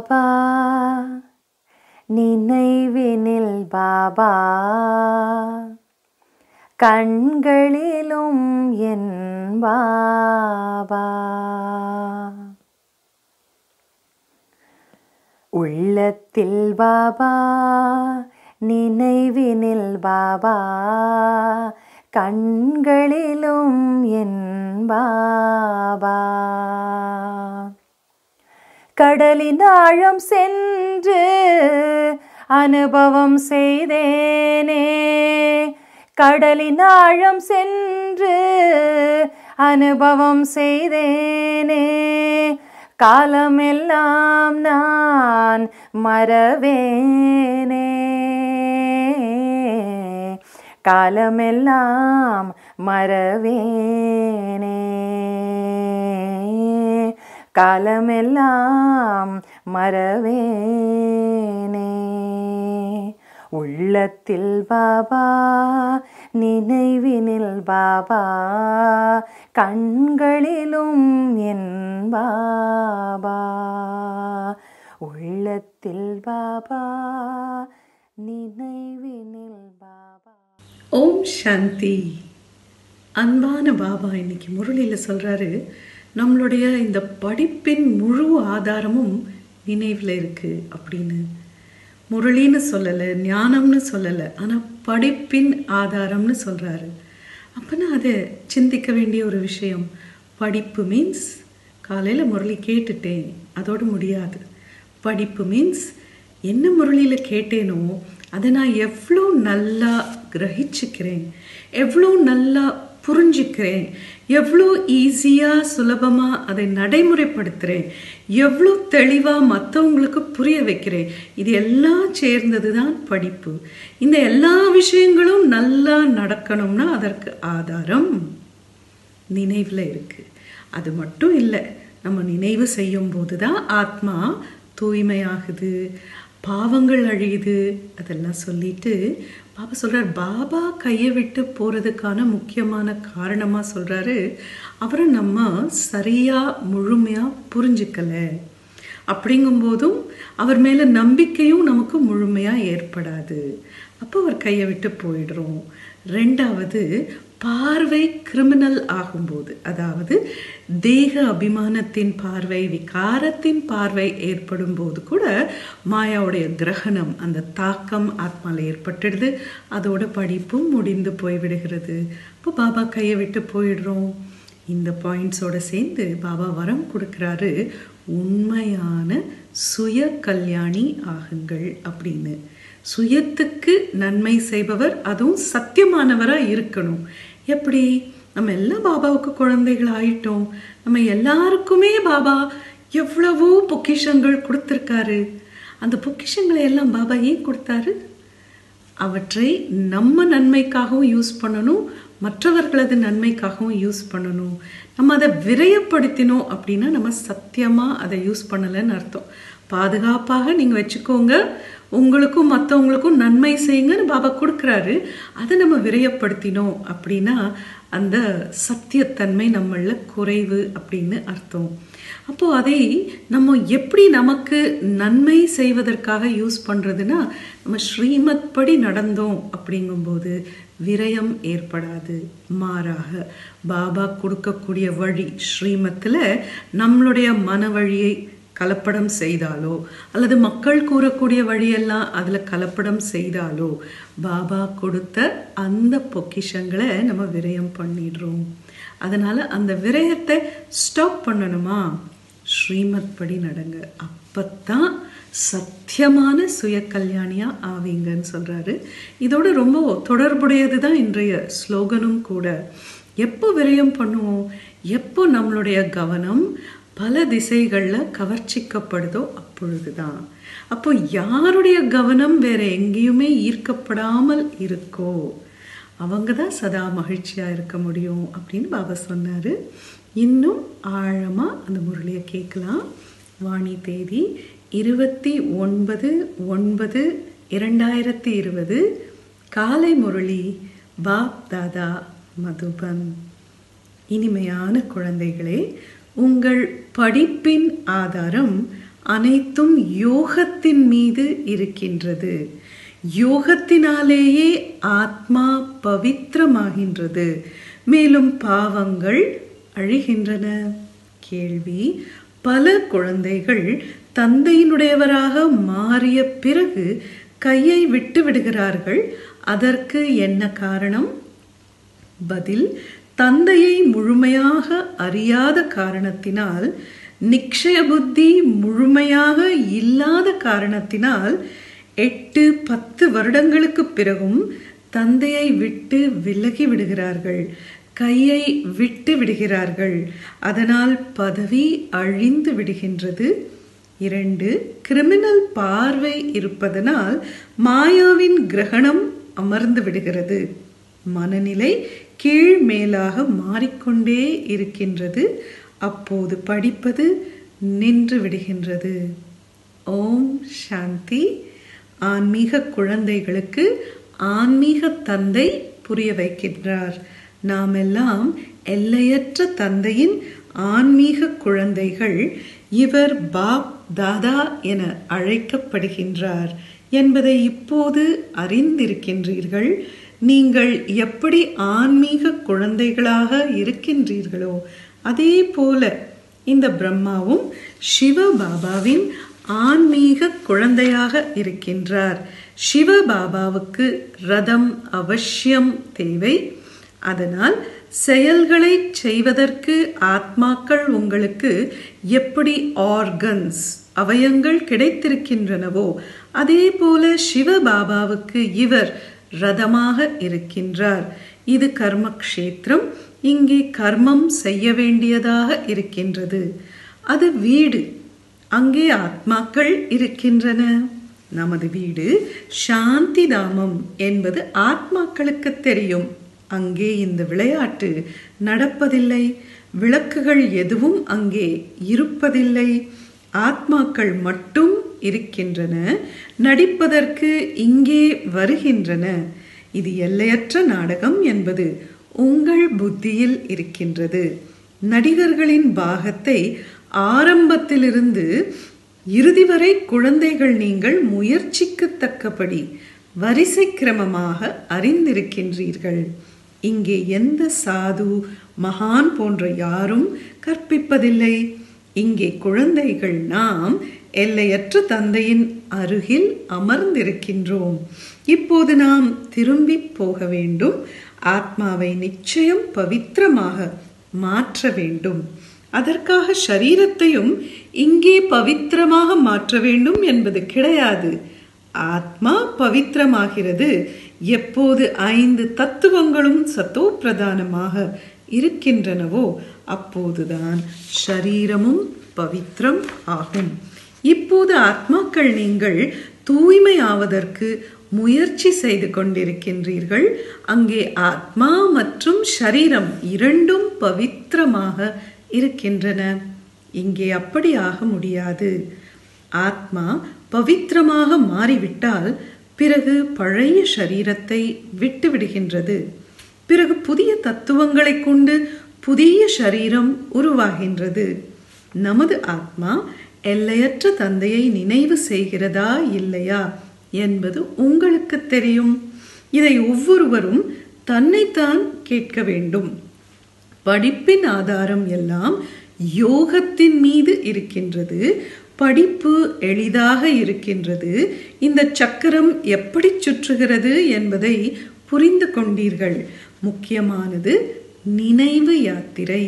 பாபா நினைவினில் பாபா கண்களிலும் என் பாபா உள்ளத்தில் பாபா நினைவினில் பாபா கண்களிலும் என் பாபா கடலின் ஆழம் சென்று அனுபவம் செய்தேனே கடலின் ஆழம் சென்று அனுபவம் செய்தேனே காலமெல்லாம் நான் மறவேனே காலமெல்லாம் மறவேனே காலமெல்லாம் மறவேனே உள்ளத்தில் பாபா நினைவினில் பாபா கண்களிலும் என் பாபா உள்ளத்தில் பாபா நினைவினில் பாபா ஓம் சாந்தி அன்பான பாபா இன்னைக்கு முரளியில் சொல்கிறாரு நம்மளுடைய இந்த படிப்பின் முழு ஆதாரமும் நினைவில் இருக்குது அப்படின்னு முரளின்னு சொல்லலை ஞானம்னு சொல்லலை ஆனால் படிப்பின் ஆதாரம்னு சொல்கிறாரு அப்போனா அதை சிந்திக்க வேண்டிய ஒரு விஷயம் படிப்பு மீன்ஸ் காலையில் முரளி கேட்டுட்டேன் அதோடு முடியாது படிப்பு மீன்ஸ் என்ன முரளியில் கேட்டேனோ அதை நான் எவ்வளோ நல்லா கிரகிச்சுக்கிறேன் எவ்வளோ நல்லா புரிஞ்சுக்கிறேன் எவ்வளோ ஈஸியாக சுலபமாக அதை நடைமுறைப்படுத்துகிறேன் எவ்வளோ தெளிவாக மற்றவங்களுக்கு புரிய வைக்கிறேன் இது எல்லாம் சேர்ந்தது தான் படிப்பு இந்த எல்லா விஷயங்களும் நல்லா நடக்கணும்னா அதற்கு ஆதாரம் நினைவில் இருக்குது அது மட்டும் இல்லை நம்ம நினைவு செய்யும் போது தான் ஆத்மா தூய்மையாகுது பாவங்கள் அழியுது அதெல்லாம் சொல்லிட்டு பாபா சொல்கிறார் பாபா கையை விட்டு போகிறதுக்கான முக்கியமான காரணமாக சொல்கிறாரு அவரை நம்ம சரியாக முழுமையாக புரிஞ்சுக்கலை அப்படிங்கும்போதும் அவர் மேலே நம்பிக்கையும் நமக்கு முழுமையாக ஏற்படாது அப்போ அவர் கையை விட்டு போயிடுறோம் ரெண்டாவது பார்வை கிரிமினல் ஆகும்போது அதாவது தேக அபிமானத்தின் பார்வை விகாரத்தின் பார்வை ஏற்படும் போது கூட மாயாவுடைய கிரகணம் அந்த தாக்கம் ஆத்மாவில் ஏற்பட்டுடுது அதோட படிப்பும் முடிந்து போய்விடுகிறது இப்போ பாபா கையை விட்டு போயிடுறோம் இந்த பாயிண்ட்ஸோட சேர்ந்து பாபா வரம் கொடுக்குறாரு உண்மையான சுய கல்யாணி ஆகுங்கள் அப்படின்னு சுயத்துக்கு நன்மை செய்பவர் அதுவும் சத்தியமானவராக இருக்கணும் எப்படி நம்ம எல்லாம் பாபாவுக்கு குழந்தைகள் ஆயிட்டோம் நம்ம எல்லாருக்குமே பாபா எவ்வளவோ பொக்கிஷங்கள் கொடுத்துருக்காரு அந்த பொக்கிஷங்களை எல்லாம் பாபா ஏன் கொடுத்தாரு அவற்றை நம்ம நன்மைக்காகவும் யூஸ் பண்ணணும் மற்றவர்களது நன்மைக்காகவும் யூஸ் பண்ணணும் நம்ம அதை விரயப்படுத்தினோம் அப்படின்னா நம்ம சத்தியமாக அதை யூஸ் பண்ணலைன்னு அர்த்தம் பாதுகாப்பாக நீங்கள் வச்சுக்கோங்க உங்களுக்கும் மற்றவங்களுக்கும் நன்மை செய்யுங்கன்னு பாபா கொடுக்குறாரு அதை நம்ம விரயப்படுத்தினோம் அப்படின்னா அந்த சத்தியத்தன்மை நம்மளில் குறைவு அப்படின்னு அர்த்தம் அப்போது அதை நம்ம எப்படி நமக்கு நன்மை செய்வதற்காக யூஸ் பண்ணுறதுன்னா நம்ம ஸ்ரீமத் படி நடந்தோம் அப்படிங்கும்போது விரயம் ஏற்படாது மாறாக பாபா கொடுக்கக்கூடிய வழி ஸ்ரீமத்தில் நம்மளுடைய மன வழியை கலப்படம் செய்தாலோ அல்லது மக்கள் கூறக்கூடிய வழியெல்லாம் அதில் கலப்படம் செய்தாலோ பாபா கொடுத்த அந்த பொக்கிஷங்களை நம்ம விரயம் பண்ணிடுறோம் அதனால் அந்த விரயத்தை ஸ்டாப் பண்ணணுமா ஸ்ரீமத் படி நடங்க அப்பத்தான் சத்தியமான சுய கல்யாணியாக ஆவீங்கன்னு சொல்கிறாரு இதோட ரொம்ப தொடர்புடையது தான் இன்றைய ஸ்லோகனும் கூட எப்போ விரயம் பண்ணுவோம் எப்போ நம்மளுடைய கவனம் பல திசைகளில் கவர்ச்சிக்கப்படுதோ அப்பொழுது தான் அப்போ யாருடைய கவனம் வேற எங்கேயுமே ஈர்க்கப்படாமல் இருக்கோ அவங்க தான் சதா மகிழ்ச்சியாக இருக்க முடியும் அப்படின்னு பாபா சொன்னார் இன்னும் ஆழமாக அந்த முரளியை கேட்கலாம் வாணி தேதி இருபத்தி ஒன்பது ஒன்பது இரண்டாயிரத்தி இருபது காலை முரளி பாப் தாதா மதுபன் இனிமையான குழந்தைகளே உங்கள் படிப்பின் ஆதாரம் அனைத்தும் யோகத்தின் மீது இருக்கின்றது யோகத்தினாலேயே ஆத்மா பவித்திரமாகின்றது மேலும் பாவங்கள் அழிகின்றன கேள்வி பல குழந்தைகள் தந்தையினுடையவராக மாறிய பிறகு கையை விட்டு விடுகிறார்கள் அதற்கு என்ன காரணம் பதில் தந்தையை முழுமையாக அறியாத காரணத்தினால் நிக்ஷய புத்தி முழுமையாக இல்லாத காரணத்தினால் எட்டு பத்து வருடங்களுக்கு பிறகும் தந்தையை விட்டு விலகி விடுகிறார்கள் கையை விட்டு விடுகிறார்கள் அதனால் பதவி அழிந்து விடுகின்றது இரண்டு கிரிமினல் பார்வை இருப்பதனால் மாயாவின் கிரகணம் அமர்ந்து விடுகிறது மனநிலை கீழ் மேலாக மாறிக்கொண்டே இருக்கின்றது அப்போது படிப்பது நின்று விடுகின்றது ஓம் சாந்தி ஆன்மீக குழந்தைகளுக்கு ஆன்மீக தந்தை புரிய வைக்கின்றார் நாம் எல்லாம் எல்லையற்ற தந்தையின் ஆன்மீக குழந்தைகள் இவர் பாப் தாதா என அழைக்கப்படுகின்றார் என்பதை இப்போது அறிந்திருக்கின்றீர்கள் நீங்கள் எப்படி ஆன்மீக குழந்தைகளாக இருக்கின்றீர்களோ அதே போல இந்த பிரம்மாவும் சிவ பாபாவின் ஆன்மீக குழந்தையாக இருக்கின்றார் சிவ பாபாவுக்கு ரதம் அவசியம் தேவை அதனால் செயல்களை செய்வதற்கு ஆத்மாக்கள் உங்களுக்கு எப்படி ஆர்கன்ஸ் அவயங்கள் கிடைத்திருக்கின்றனவோ அதே போல சிவ பாபாவுக்கு இவர் ரதமாக இருக்கின்றார் இது கர்மக்ஷேத்திரம் இங்கே கர்மம் செய்ய வேண்டியதாக இருக்கின்றது அது வீடு அங்கே ஆத்மாக்கள் இருக்கின்றன நமது வீடு சாந்தி தாமம் என்பது ஆத்மாக்களுக்கு தெரியும் அங்கே இந்த விளையாட்டு நடப்பதில்லை விளக்குகள் எதுவும் அங்கே இருப்பதில்லை ஆத்மாக்கள் மட்டும் இருக்கின்றன நடிப்பதற்கு இங்கே வருகின்றன இது எல்லையற்ற நாடகம் என்பது உங்கள் புத்தியில் இருக்கின்றது நடிகர்களின் பாகத்தை ஆரம்பத்திலிருந்து இறுதி வரை குழந்தைகள் நீங்கள் முயற்சிக்கத்தக்கபடி வரிசை கிரமமாக அறிந்திருக்கின்றீர்கள் இங்கே எந்த சாது மகான் போன்ற யாரும் கற்பிப்பதில்லை இங்கே குழந்தைகள் நாம் எல்லையற்ற தந்தையின் அருகில் அமர்ந்திருக்கின்றோம் இப்போது நாம் திரும்பி போக வேண்டும் ஆத்மாவை நிச்சயம் பவித்திரமாக மாற்ற வேண்டும் அதற்காக சரீரத்தையும் இங்கே பவித்திரமாக மாற்ற வேண்டும் என்பது கிடையாது ஆத்மா பவித்திரமாகிறது எப்போது ஐந்து தத்துவங்களும் சத்தோ பிரதானமாக இருக்கின்றனவோ அப்போதுதான் ஷரீரமும் பவித்திரம் ஆகும் இப்போது ஆத்மாக்கள் நீங்கள் தூய்மையாவதற்கு முயற்சி செய்து கொண்டிருக்கின்றீர்கள் அங்கே ஆத்மா மற்றும் ஷரீரம் இரண்டும் பவித்திரமாக இருக்கின்றன இங்கே அப்படி ஆக முடியாது ஆத்மா பவித்திரமாக மாறிவிட்டால் பிறகு பழைய சரீரத்தை விட்டு விடுகின்றது பிறகு புதிய தத்துவங்களை கொண்டு புதிய சரீரம் உருவாகின்றது நமது ஆத்மா எல்லையற்ற தந்தையை நினைவு செய்கிறதா இல்லையா என்பது உங்களுக்கு தெரியும் இதை ஒவ்வொருவரும் தன்னைத்தான் கேட்க வேண்டும் படிப்பின் ஆதாரம் எல்லாம் யோகத்தின் மீது இருக்கின்றது படிப்பு எளிதாக இருக்கின்றது இந்த சக்கரம் எப்படி சுற்றுகிறது என்பதை புரிந்து கொண்டீர்கள் முக்கியமானது நினைவு யாத்திரை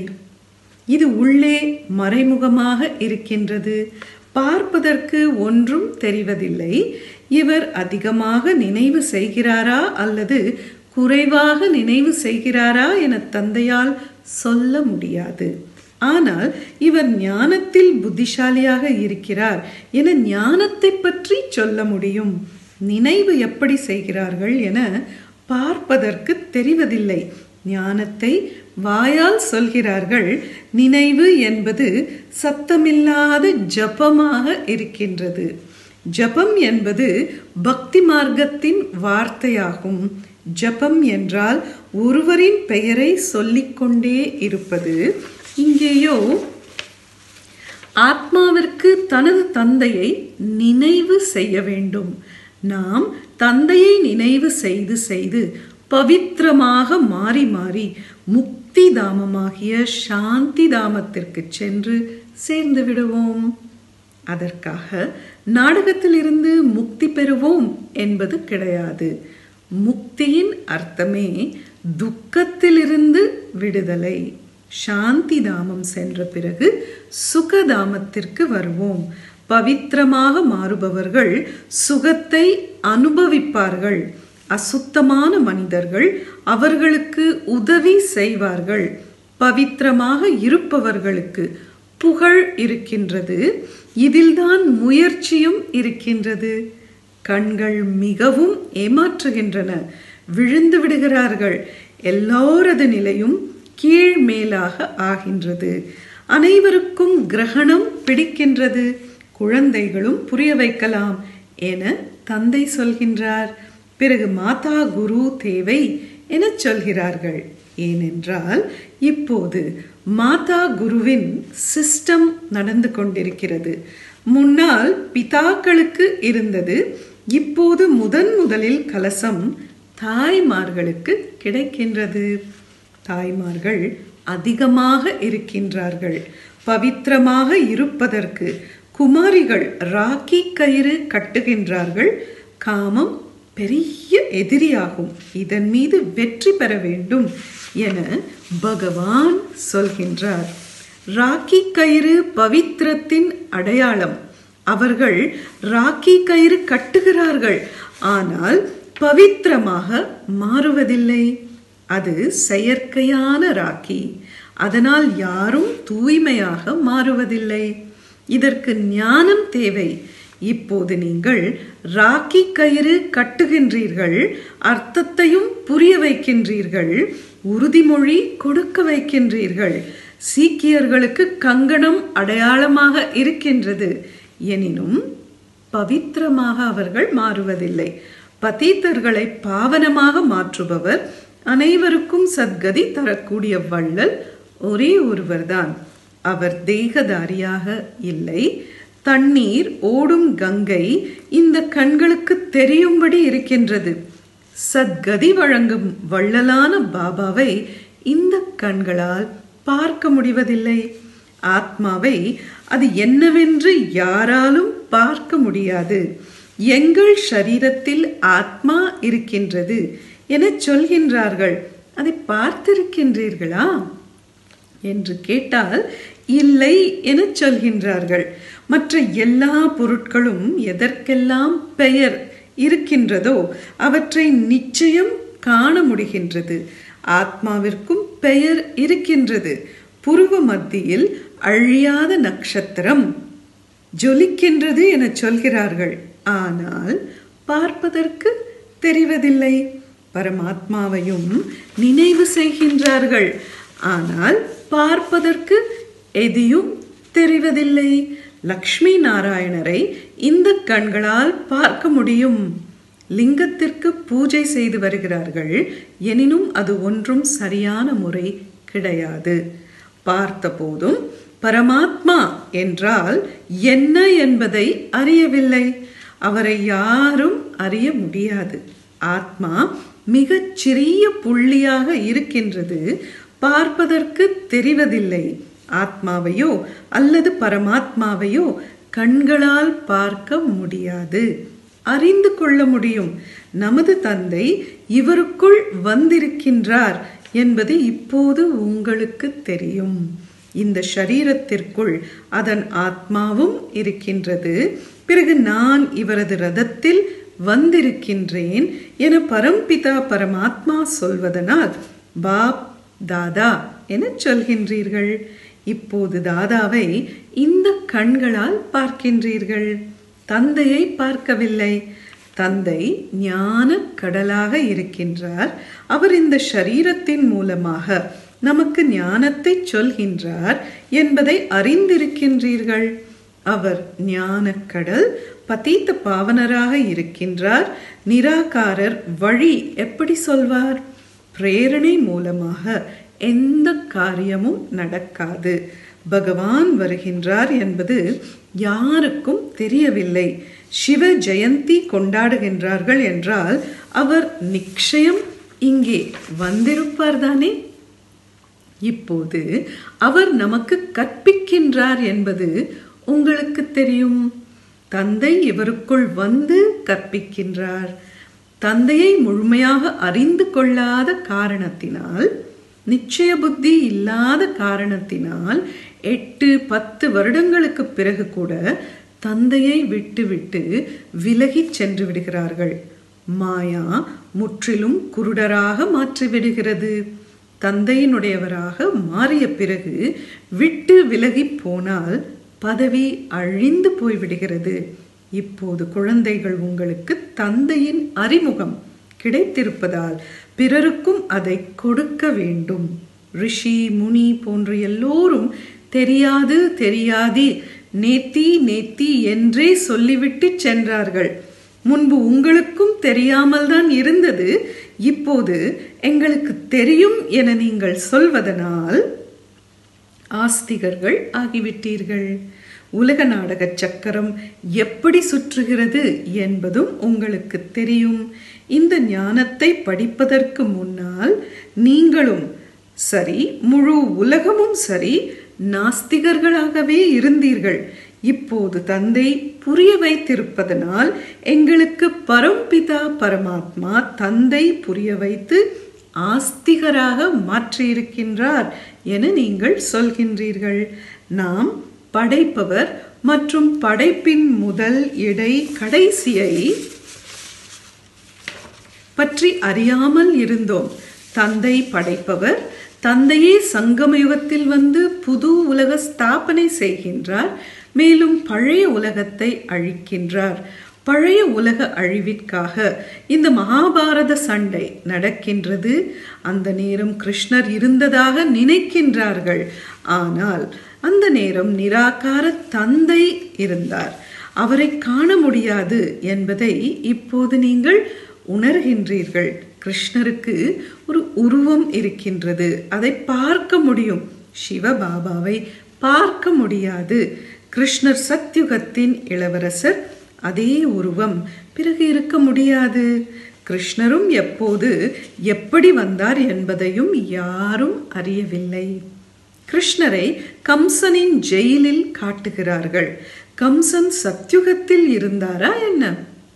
இது உள்ளே மறைமுகமாக இருக்கின்றது பார்ப்பதற்கு ஒன்றும் தெரிவதில்லை இவர் அதிகமாக நினைவு செய்கிறாரா அல்லது குறைவாக நினைவு செய்கிறாரா என தந்தையால் சொல்ல முடியாது ஆனால் இவர் ஞானத்தில் புத்திசாலியாக இருக்கிறார் என ஞானத்தை பற்றி சொல்ல முடியும் நினைவு எப்படி செய்கிறார்கள் என பார்ப்பதற்கு தெரிவதில்லை ஞானத்தை வாயால் சொல்கிறார்கள் நினைவு என்பது சத்தமில்லாத ஜபமாக இருக்கின்றது ஜபம் என்பது பக்தி மார்க்கத்தின் வார்த்தையாகும் ஜபம் என்றால் ஒருவரின் பெயரை சொல்லிக்கொண்டே இருப்பது இங்கேயோ ஆத்மாவிற்கு தனது தந்தையை நினைவு செய்ய வேண்டும் நாம் தந்தையை நினைவு செய்து செய்து பவித்திரமாக மாறி மாறி முக்தி தாமமாகிய சாந்தி தாமத்திற்கு சென்று சேர்ந்து விடுவோம் அதற்காக நாடகத்திலிருந்து முக்தி பெறுவோம் என்பது கிடையாது முக்தியின் அர்த்தமே துக்கத்திலிருந்து விடுதலை சாந்தி தாமம் சென்ற பிறகு சுகதாமத்திற்கு வருவோம் பவித்திரமாக மாறுபவர்கள் சுகத்தை அனுபவிப்பார்கள் அசுத்தமான மனிதர்கள் அவர்களுக்கு உதவி செய்வார்கள் பவித்திரமாக இருப்பவர்களுக்கு புகழ் இருக்கின்றது இதில்தான் முயற்சியும் இருக்கின்றது கண்கள் மிகவும் ஏமாற்றுகின்றன விழுந்து விடுகிறார்கள் எல்லோரது நிலையும் கீழ் மேலாக ஆகின்றது அனைவருக்கும் கிரகணம் பிடிக்கின்றது குழந்தைகளும் புரிய வைக்கலாம் என தந்தை சொல்கின்றார் பிறகு மாதா குரு தேவை என சொல்கிறார்கள் ஏனென்றால் இப்போது மாதா குருவின் சிஸ்டம் நடந்து கொண்டிருக்கிறது முன்னால் பிதாக்களுக்கு இருந்தது இப்போது முதன் முதலில் கலசம் தாய்மார்களுக்கு கிடைக்கின்றது தாய்மார்கள் அதிகமாக இருக்கின்றார்கள் பவித்திரமாக இருப்பதற்கு குமாரிகள் ராக்கி கயிறு கட்டுகின்றார்கள் காமம் பெரிய எதிரியாகும் இதன் மீது வெற்றி பெற வேண்டும் என பகவான் சொல்கின்றார் ராக்கி கயிறு பவித்திரத்தின் அடையாளம் அவர்கள் ராக்கி கயிறு கட்டுகிறார்கள் ஆனால் பவித்திரமாக மாறுவதில்லை அது செயற்கையான ராக்கி அதனால் யாரும் தூய்மையாக மாறுவதில்லை இதற்கு ஞானம் தேவை இப்போது நீங்கள் ராக்கி கயிறு கட்டுகின்றீர்கள் அர்த்தத்தையும் புரிய வைக்கின்றீர்கள் உறுதிமொழி கொடுக்க வைக்கின்றீர்கள் சீக்கியர்களுக்கு கங்கணம் அடையாளமாக இருக்கின்றது எனினும் பவித்திரமாக அவர்கள் மாறுவதில்லை பதீத்தர்களை பாவனமாக மாற்றுபவர் அனைவருக்கும் சத்கதி தரக்கூடிய வள்ளல் ஒரே ஒருவர்தான் அவர் தேகதாரியாக இல்லை தண்ணீர் ஓடும் கங்கை இந்த கண்களுக்கு தெரியும்படி இருக்கின்றது சத்கதி வழங்கும் வள்ளலான பாபாவை இந்த கண்களால் பார்க்க முடிவதில்லை ஆத்மாவை அது என்னவென்று யாராலும் பார்க்க முடியாது எங்கள் சரீரத்தில் ஆத்மா இருக்கின்றது என சொல்கின்றார்கள் அதை பார்த்திருக்கின்றீர்களா என்று கேட்டால் இல்லை என சொல்கின்றார்கள் மற்ற எல்லா பொருட்களும் எதற்கெல்லாம் பெயர் இருக்கின்றதோ அவற்றை நிச்சயம் காண முடிகின்றது ஆத்மாவிற்கும் பெயர் இருக்கின்றது புருவ மத்தியில் அழியாத நட்சத்திரம் ஜொலிக்கின்றது என சொல்கிறார்கள் ஆனால் பார்ப்பதற்கு தெரிவதில்லை பரமாத்மாவையும் நினைவு செய்கின்றார்கள் ஆனால் பார்ப்பதற்கு எதையும் தெரிவதில்லை லக்ஷ்மி நாராயணரை இந்த கண்களால் பார்க்க முடியும் லிங்கத்திற்கு பூஜை செய்து வருகிறார்கள் எனினும் அது ஒன்றும் சரியான முறை கிடையாது பார்த்தபோதும் பரமாத்மா என்றால் என்ன என்பதை அறியவில்லை அவரை யாரும் அறிய முடியாது ஆத்மா மிகச் சிறிய புள்ளியாக இருக்கின்றது பார்ப்பதற்கு தெரிவதில்லை ஆத்மாவையோ அல்லது பரமாத்மாவையோ கண்களால் பார்க்க முடியாது அறிந்து கொள்ள முடியும் நமது தந்தை இவருக்குள் வந்திருக்கின்றார் என்பது இப்போது உங்களுக்கு தெரியும் இந்த ஷரீரத்திற்குள் அதன் ஆத்மாவும் இருக்கின்றது பிறகு நான் இவரது ரதத்தில் வந்திருக்கின்றேன் என பரம்பிதா பரமாத்மா சொல்வதனால் பாப் தாதா என சொல்கின்றீர்கள் இப்போது தாதாவை இந்த கண்களால் பார்க்கின்றீர்கள் தந்தையை பார்க்கவில்லை தந்தை ஞான கடலாக இருக்கின்றார் அவர் இந்த ஷரீரத்தின் மூலமாக நமக்கு ஞானத்தை சொல்கின்றார் என்பதை அறிந்திருக்கின்றீர்கள் அவர் ஞான கடல் பதீத்த பாவனராக இருக்கின்றார் நிராகாரர் வழி எப்படி சொல்வார் பிரேரணை மூலமாக எந்த காரியமும் நடக்காது பகவான் வருகின்றார் என்பது யாருக்கும் தெரியவில்லை சிவ ஜெயந்தி கொண்டாடுகின்றார்கள் என்றால் அவர் நிச்சயம் இங்கே வந்திருப்பார் தானே இப்போது அவர் நமக்கு கற்பிக்கின்றார் என்பது உங்களுக்கு தெரியும் தந்தை இவருக்குள் வந்து கற்பிக்கின்றார் தந்தையை முழுமையாக அறிந்து கொள்ளாத காரணத்தினால் நிச்சய புத்தி இல்லாத காரணத்தினால் எட்டு பத்து வருடங்களுக்கு பிறகு கூட தந்தையை விட்டுவிட்டு விலகிச் சென்று விடுகிறார்கள் மாயா முற்றிலும் குருடராக மாற்றிவிடுகிறது தந்தையினுடையவராக மாறிய பிறகு விட்டு விலகி போனால் பதவி அழிந்து போய்விடுகிறது இப்போது குழந்தைகள் உங்களுக்கு தந்தையின் அறிமுகம் கிடைத்திருப்பதால் பிறருக்கும் அதை கொடுக்க வேண்டும் ரிஷி முனி போன்ற எல்லோரும் தெரியாது தெரியாதி நேத்தி நேத்தி என்றே சொல்லிவிட்டு சென்றார்கள் முன்பு உங்களுக்கும் தெரியாமல் தான் இருந்தது இப்போது எங்களுக்கு தெரியும் என நீங்கள் சொல்வதனால் ஆஸ்திகர்கள் ஆகிவிட்டீர்கள் உலக நாடக சக்கரம் எப்படி சுற்றுகிறது என்பதும் உங்களுக்கு தெரியும் இந்த ஞானத்தை படிப்பதற்கு முன்னால் நீங்களும் சரி முழு உலகமும் சரி நாஸ்திகர்களாகவே இருந்தீர்கள் இப்போது தந்தை புரிய வைத்திருப்பதனால் எங்களுக்கு பரம்பிதா பரமாத்மா தந்தை புரிய வைத்து ஆஸ்திகராக மாற்றியிருக்கின்றார் என நீங்கள் சொல்கின்றீர்கள் நாம் படைப்பவர் மற்றும் படைப்பின் முதல் இடை கடைசியை பற்றி அறியாமல் இருந்தோம் தந்தை படைப்பவர் தந்தையே சங்கமயுகத்தில் வந்து புது உலக ஸ்தாபனை செய்கின்றார் மேலும் பழைய உலகத்தை அழிக்கின்றார் பழைய உலக அழிவிற்காக இந்த மகாபாரத சண்டை நடக்கின்றது அந்த நேரம் கிருஷ்ணர் இருந்ததாக நினைக்கின்றார்கள் ஆனால் அந்த நேரம் நிராகார தந்தை இருந்தார் அவரை காண முடியாது என்பதை இப்போது நீங்கள் உணர்கின்றீர்கள் கிருஷ்ணருக்கு ஒரு உருவம் இருக்கின்றது அதை பார்க்க முடியும் சிவபாபாவை பார்க்க முடியாது கிருஷ்ணர் சத்யுகத்தின் இளவரசர் அதே உருவம் பிறகு இருக்க முடியாது கிருஷ்ணரும் எப்போது எப்படி வந்தார் என்பதையும் யாரும் அறியவில்லை கிருஷ்ணரை கம்சனின் ஜெயிலில் காட்டுகிறார்கள் கம்சன் சத்யுகத்தில் இருந்தாரா என்ன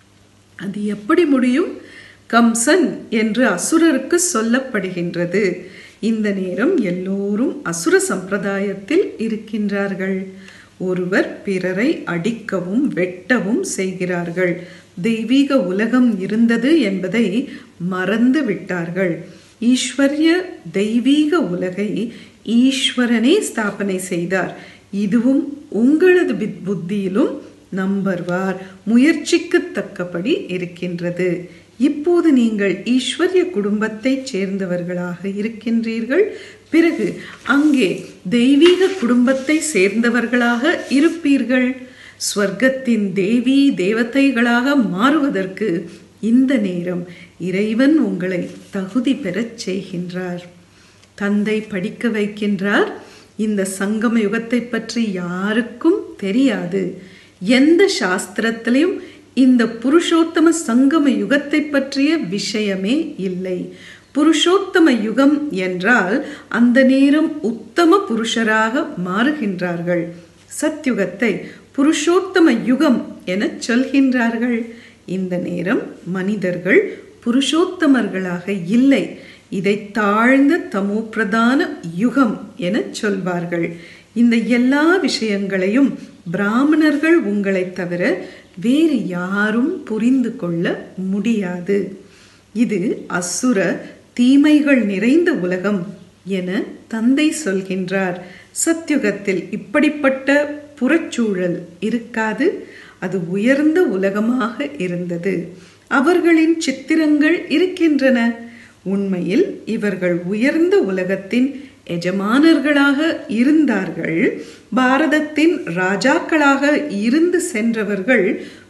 அது எப்படி முடியும் கம்சன் என்று அசுரருக்கு சொல்லப்படுகின்றது இந்த நேரம் எல்லோரும் அசுர சம்பிரதாயத்தில் இருக்கின்றார்கள் ஒருவர் பிறரை அடிக்கவும் வெட்டவும் செய்கிறார்கள் தெய்வீக உலகம் இருந்தது என்பதை மறந்து விட்டார்கள் ஈஸ்வரிய தெய்வீக உலகை ஈஸ்வரனே ஸ்தாபனை செய்தார் இதுவும் உங்களது புத்தியிலும் நம்பர்வார் முயற்சிக்கு தக்கபடி இருக்கின்றது இப்போது நீங்கள் ஈஸ்வரிய குடும்பத்தை சேர்ந்தவர்களாக இருக்கின்றீர்கள் பிறகு அங்கே தெய்வீக குடும்பத்தை சேர்ந்தவர்களாக இருப்பீர்கள் ஸ்வர்க்கத்தின் தேவி தேவதைகளாக மாறுவதற்கு இந்த நேரம் இறைவன் உங்களை தகுதி பெறச் செய்கின்றார் தந்தை படிக்க வைக்கின்றார் இந்த சங்கம யுகத்தை பற்றி யாருக்கும் தெரியாது எந்த சாஸ்திரத்திலையும் இந்த புருஷோத்தம சங்கம யுகத்தை பற்றிய விஷயமே இல்லை புருஷோத்தம யுகம் என்றால் அந்த நேரம் உத்தம புருஷராக மாறுகின்றார்கள் சத்யுகத்தை புருஷோத்தம யுகம் என சொல்கின்றார்கள் இந்த நேரம் மனிதர்கள் புருஷோத்தமர்களாக இல்லை இதை தாழ்ந்த தமோ பிரதான யுகம் என சொல்வார்கள் இந்த எல்லா விஷயங்களையும் பிராமணர்கள் உங்களை தவிர வேறு யாரும் புரிந்து கொள்ள முடியாது இது அசுர தீமைகள் நிறைந்த உலகம் என தந்தை சொல்கின்றார் சத்யுகத்தில் இப்படிப்பட்ட புறச்சூழல் இருக்காது அது உயர்ந்த உலகமாக இருந்தது அவர்களின் சித்திரங்கள் இருக்கின்றன உண்மையில் இவர்கள் உயர்ந்த உலகத்தின் எஜமானர்களாக இருந்தார்கள் பாரதத்தின் ராஜாக்களாக இருந்து சென்றவர்கள்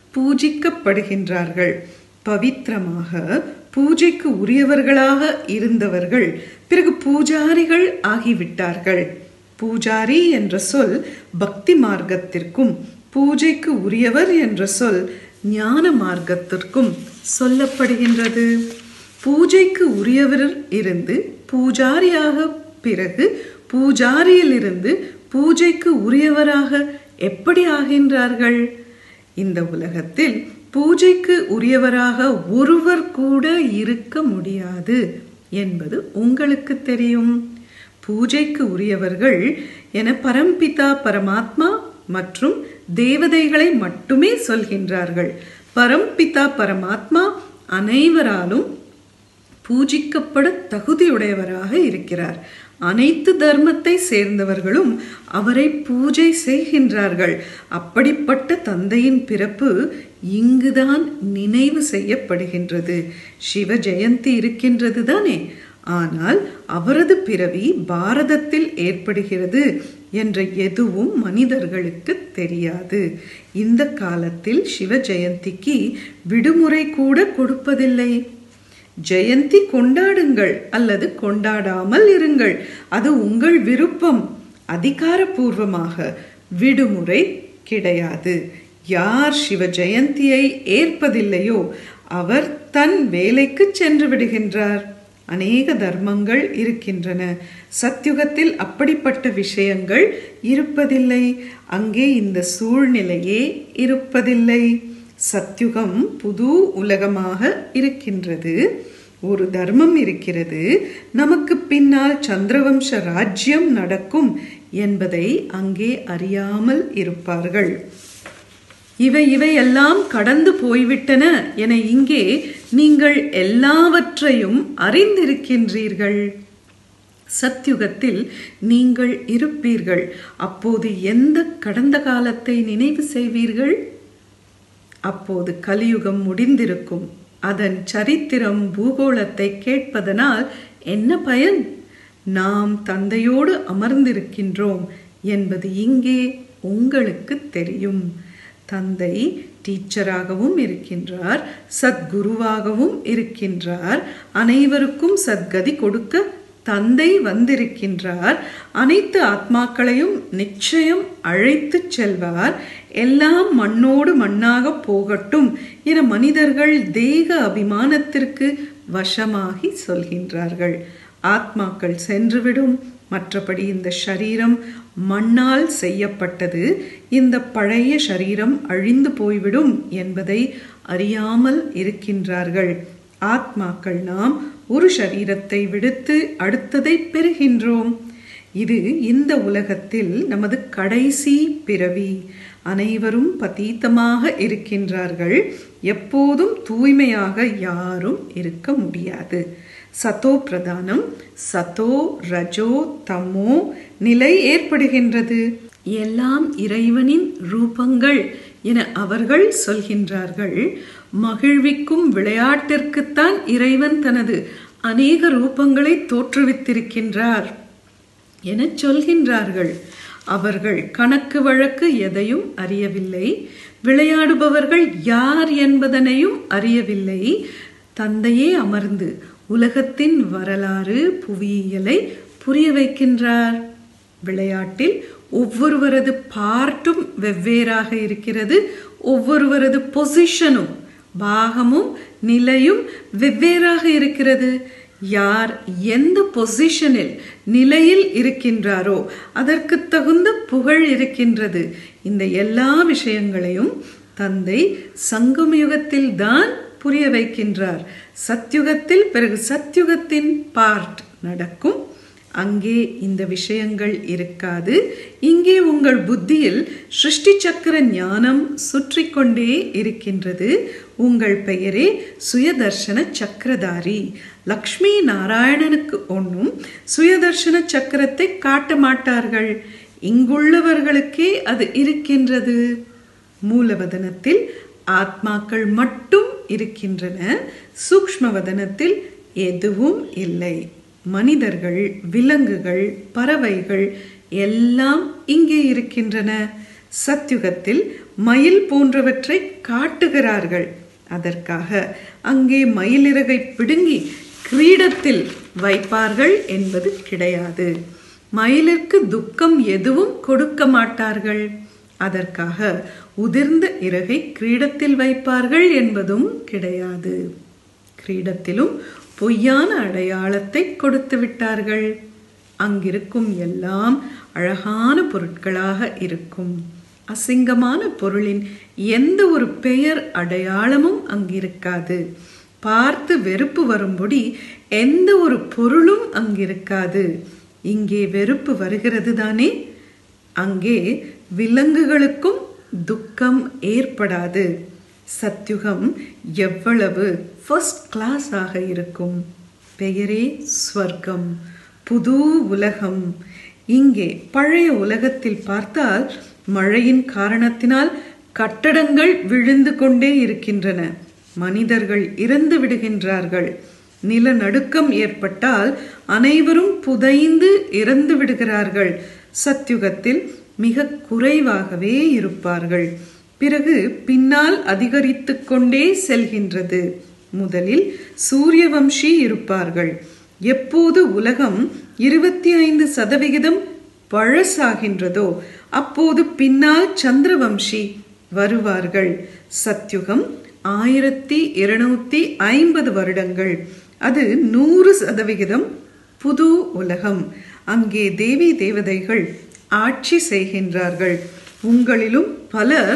பூஜிக்கப்படுகின்றார்கள் பவித்திரமாக பூஜைக்கு உரியவர்களாக இருந்தவர்கள் பிறகு பூஜாரிகள் ஆகிவிட்டார்கள் பூஜாரி என்ற சொல் பக்தி மார்க்கத்திற்கும் பூஜைக்கு உரியவர் என்ற சொல் ஞான மார்க்கத்திற்கும் சொல்லப்படுகின்றது பூஜைக்கு உரியவர் இருந்து பூஜாரியாக பிறகு பூஜாரியிலிருந்து பூஜைக்கு உரியவராக எப்படி ஆகின்றார்கள் இந்த உலகத்தில் பூஜைக்கு உரியவராக ஒருவர் கூட இருக்க முடியாது என்பது உங்களுக்கு தெரியும் பூஜைக்கு உரியவர்கள் என பரம்பிதா பரமாத்மா மற்றும் தேவதைகளை மட்டுமே சொல்கின்றார்கள் பரம்பிதா பரமாத்மா அனைவராலும் பூஜிக்கப்பட தகுதியுடையவராக இருக்கிறார் அனைத்து தர்மத்தை சேர்ந்தவர்களும் அவரை பூஜை செய்கின்றார்கள் அப்படிப்பட்ட தந்தையின் பிறப்பு இங்குதான் நினைவு செய்யப்படுகின்றது சிவ ஜெயந்தி இருக்கின்றது தானே ஆனால் அவரது பிறவி பாரதத்தில் ஏற்படுகிறது என்ற எதுவும் மனிதர்களுக்கு தெரியாது இந்த காலத்தில் சிவ ஜெயந்திக்கு விடுமுறை கூட கொடுப்பதில்லை ஜெயந்தி கொண்டாடுங்கள் அல்லது கொண்டாடாமல் இருங்கள் அது உங்கள் விருப்பம் அதிகாரப்பூர்வமாக விடுமுறை கிடையாது யார் சிவ ஜெயந்தியை ஏற்பதில்லையோ அவர் தன் வேலைக்கு சென்று விடுகின்றார் அநேக தர்மங்கள் இருக்கின்றன சத்யுகத்தில் அப்படிப்பட்ட விஷயங்கள் இருப்பதில்லை அங்கே இந்த சூழ்நிலையே இருப்பதில்லை சத்யுகம் புது உலகமாக இருக்கின்றது ஒரு தர்மம் இருக்கிறது நமக்கு பின்னால் சந்திரவம்ச ராஜ்யம் நடக்கும் என்பதை அங்கே அறியாமல் இருப்பார்கள் இவை இவை எல்லாம் கடந்து போய்விட்டன என இங்கே நீங்கள் எல்லாவற்றையும் அறிந்திருக்கின்றீர்கள் சத்யுகத்தில் நீங்கள் இருப்பீர்கள் அப்போது எந்த கடந்த காலத்தை நினைவு செய்வீர்கள் அப்போது கலியுகம் முடிந்திருக்கும் அதன் சரித்திரம் பூகோளத்தை கேட்பதனால் என்ன பயன் நாம் தந்தையோடு அமர்ந்திருக்கின்றோம் என்பது இங்கே உங்களுக்கு தெரியும் தந்தை டீச்சராகவும் இருக்கின்றார் சத்குருவாகவும் இருக்கின்றார் அனைவருக்கும் சத்கதி கொடுக்க தந்தை வந்திருக்கின்றார் அனைத்து ஆத்மாக்களையும் நிச்சயம் அழைத்து செல்வார் எல்லாம் மண்ணோடு மண்ணாக போகட்டும் என மனிதர்கள் தேக அபிமானத்திற்கு வசமாகி சொல்கின்றார்கள் ஆத்மாக்கள் சென்றுவிடும் மற்றபடி இந்த சரீரம் மண்ணால் செய்யப்பட்டது இந்த பழைய சரீரம் அழிந்து போய்விடும் என்பதை அறியாமல் இருக்கின்றார்கள் ஆத்மாக்கள் நாம் ஒரு சரீரத்தை விடுத்து அடுத்ததை பெறுகின்றோம் இது இந்த உலகத்தில் நமது கடைசி பிறவி அனைவரும் பதீத்தமாக இருக்கின்றார்கள் எப்போதும் தூய்மையாக யாரும் இருக்க முடியாது சதோ பிரதானம் சதோ ரஜோ தமோ நிலை ஏற்படுகின்றது எல்லாம் இறைவனின் ரூபங்கள் என அவர்கள் சொல்கின்றார்கள் மகிழ்விக்கும் விளையாட்டிற்குத்தான் இறைவன் தனது அநேக ரூபங்களை தோற்றுவித்திருக்கின்றார் என சொல்கின்றார்கள் அவர்கள் கணக்கு வழக்கு எதையும் அறியவில்லை விளையாடுபவர்கள் யார் என்பதனையும் அறியவில்லை தந்தையே அமர்ந்து உலகத்தின் வரலாறு புவியியலை புரிய வைக்கின்றார் விளையாட்டில் ஒவ்வொருவரது பார்ட்டும் வெவ்வேறாக இருக்கிறது ஒவ்வொருவரது பொசிஷனும் பாகமும் நிலையும் வெவ்வேறாக இருக்கிறது யார் எந்த பொசிஷனில் நிலையில் இருக்கின்றாரோ அதற்கு தகுந்த புகழ் இருக்கின்றது இந்த எல்லா விஷயங்களையும் தந்தை சங்கமயுகத்தில் தான் புரிய வைக்கின்றார் சத்யுகத்தில் பிறகு சத்யுகத்தின் பார்ட் நடக்கும் அங்கே இந்த விஷயங்கள் இருக்காது இங்கே உங்கள் புத்தியில் சிருஷ்டி சக்கர ஞானம் சுற்றி கொண்டே இருக்கின்றது உங்கள் பெயரே சுயதர்ஷன சக்கரதாரி லக்ஷ்மி நாராயணனுக்கு ஒன்றும் சுயதர்ஷன சக்கரத்தை காட்ட மாட்டார்கள் இங்குள்ளவர்களுக்கே அது இருக்கின்றது மூலவதனத்தில் ஆத்மாக்கள் மட்டும் இருக்கின்றன சூக்ஷ்மவதனத்தில் எதுவும் இல்லை மனிதர்கள் விலங்குகள் பறவைகள் எல்லாம் இங்கே இருக்கின்றன சத்யுகத்தில் மயில் போன்றவற்றை காட்டுகிறார்கள் அதற்காக அங்கே மயிலிறகை பிடுங்கி கிரீடத்தில் வைப்பார்கள் என்பது கிடையாது மயிலிற்கு துக்கம் எதுவும் கொடுக்க மாட்டார்கள் அதற்காக உதிர்ந்த இறகை கிரீடத்தில் வைப்பார்கள் என்பதும் கிடையாது கிரீடத்திலும் பொய்யான அடையாளத்தை கொடுத்து விட்டார்கள் அங்கிருக்கும் எல்லாம் அழகான பொருட்களாக இருக்கும் அசிங்கமான பொருளின் எந்த ஒரு பெயர் அடையாளமும் அங்கிருக்காது பார்த்து வெறுப்பு வரும்படி எந்த ஒரு பொருளும் அங்கிருக்காது இங்கே வெறுப்பு வருகிறது தானே அங்கே விலங்குகளுக்கும் துக்கம் ஏற்படாது சத்யுகம் எவ்வளவு ஃபர்ஸ்ட் கிளாஸ் ஆக இருக்கும் பெயரே ஸ்வர்க்கம் புது உலகம் இங்கே பழைய உலகத்தில் பார்த்தால் மழையின் காரணத்தினால் கட்டடங்கள் விழுந்து கொண்டே இருக்கின்றன மனிதர்கள் இறந்து விடுகின்றார்கள் நிலநடுக்கம் ஏற்பட்டால் அனைவரும் புதைந்து இறந்து விடுகிறார்கள் சத்யுகத்தில் மிக குறைவாகவே இருப்பார்கள் பிறகு பின்னால் அதிகரித்து கொண்டே செல்கின்றது முதலில் சூரியவம்சி இருப்பார்கள் எப்போது உலகம் இருபத்தி ஐந்து சதவிகிதம் பழசாகின்றதோ அப்போது பின்னால் சந்திரவம்சி வருவார்கள் சத்யுகம் ஆயிரத்தி இருநூத்தி ஐம்பது வருடங்கள் அது நூறு சதவிகிதம் புது உலகம் அங்கே தேவி தேவதைகள் ஆட்சி செய்கின்றார்கள் உங்களிலும் பலர்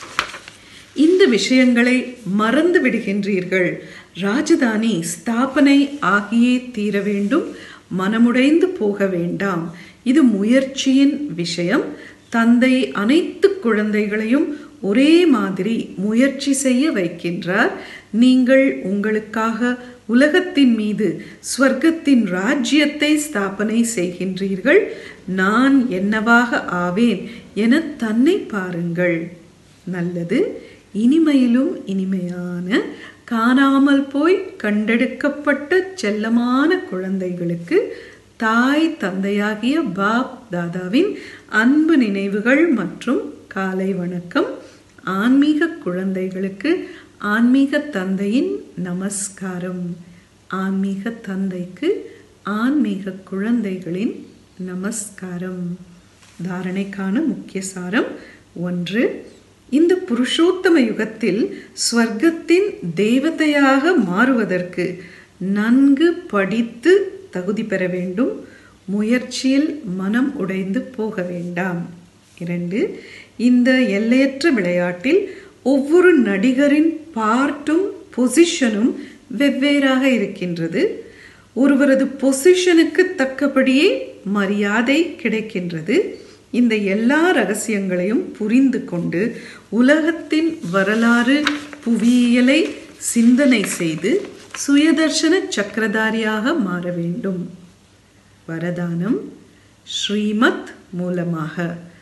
இந்த விஷயங்களை மறந்து விடுகின்றீர்கள் ராஜதானி ஸ்தாபனை ஆகியே தீர வேண்டும் மனமுடைந்து போக வேண்டாம் இது முயற்சியின் விஷயம் தந்தை அனைத்து குழந்தைகளையும் ஒரே மாதிரி முயற்சி செய்ய வைக்கின்றார் நீங்கள் உங்களுக்காக உலகத்தின் மீது ஸ்வர்க்கத்தின் ராஜ்யத்தை ஸ்தாபனை செய்கின்றீர்கள் நான் என்னவாக ஆவேன் என தன்னை பாருங்கள் நல்லது இனிமையிலும் இனிமையான காணாமல் போய் கண்டெடுக்கப்பட்ட செல்லமான குழந்தைகளுக்கு தாய் தந்தையாகிய பாப் தாதாவின் அன்பு நினைவுகள் மற்றும் காலை வணக்கம் ஆன்மீக குழந்தைகளுக்கு ஆன்மீக தந்தையின் நமஸ்காரம் ஆன்மீக தந்தைக்கு ஆன்மீக குழந்தைகளின் நமஸ்காரம் தாரணைக்கான முக்கிய சாரம் ஒன்று இந்த புருஷோத்தம யுகத்தில் ஸ்வர்க்கத்தின் தேவதையாக மாறுவதற்கு நன்கு படித்து தகுதி பெற வேண்டும் முயற்சியில் மனம் உடைந்து போக வேண்டாம் இரண்டு இந்த எல்லையற்ற விளையாட்டில் ஒவ்வொரு நடிகரின் பார்ட்டும் பொசிஷனும் வெவ்வேறாக இருக்கின்றது ஒருவரது பொசிஷனுக்கு தக்கபடியே மரியாதை கிடைக்கின்றது இந்த எல்லா ரகசியங்களையும் புரிந்து கொண்டு உலகத்தின் வரலாறு புவியியலை சிந்தனை செய்து சுயதர்ஷன சக்கரதாரியாக மாற வேண்டும் வரதானம் ஸ்ரீமத் மூலமாக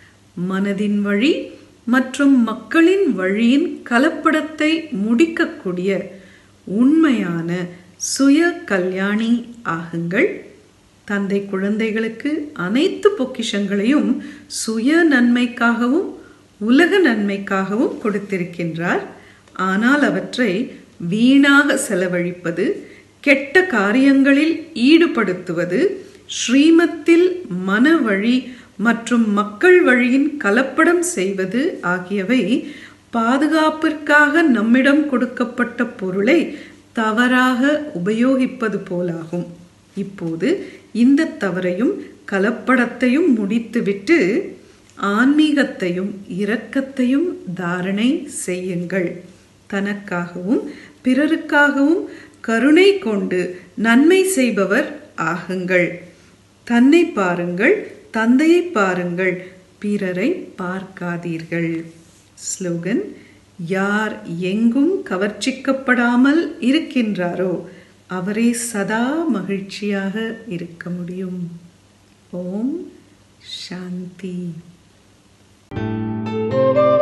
மனதின் வழி மற்றும் மக்களின் வழியின் கலப்படத்தை முடிக்கக்கூடிய உண்மையான சுய கல்யாணி ஆகுங்கள் தந்தை குழந்தைகளுக்கு அனைத்து பொக்கிஷங்களையும் சுய நன்மைக்காகவும் உலக நன்மைக்காகவும் கொடுத்திருக்கின்றார் ஆனால் அவற்றை வீணாக செலவழிப்பது கெட்ட காரியங்களில் ஈடுபடுத்துவது ஸ்ரீமத்தில் மன வழி மற்றும் மக்கள் வழியின் கலப்படம் செய்வது ஆகியவை பாதுகாப்பிற்காக நம்மிடம் கொடுக்கப்பட்ட பொருளை தவறாக உபயோகிப்பது போலாகும் இப்போது இந்த தவறையும் கலப்படத்தையும் முடித்துவிட்டு ஆன்மீகத்தையும் இரக்கத்தையும் தாரணை செய்யுங்கள் தனக்காகவும் பிறருக்காகவும் கருணை கொண்டு நன்மை செய்பவர் ஆகுங்கள் தன்னை பாருங்கள் தந்தையை பாருங்கள் பிறரை பார்க்காதீர்கள் ஸ்லோகன் யார் எங்கும் கவர்ச்சிக்கப்படாமல் இருக்கின்றாரோ அவரே சதா மகிழ்ச்சியாக இருக்க முடியும் ஓம் சாந்தி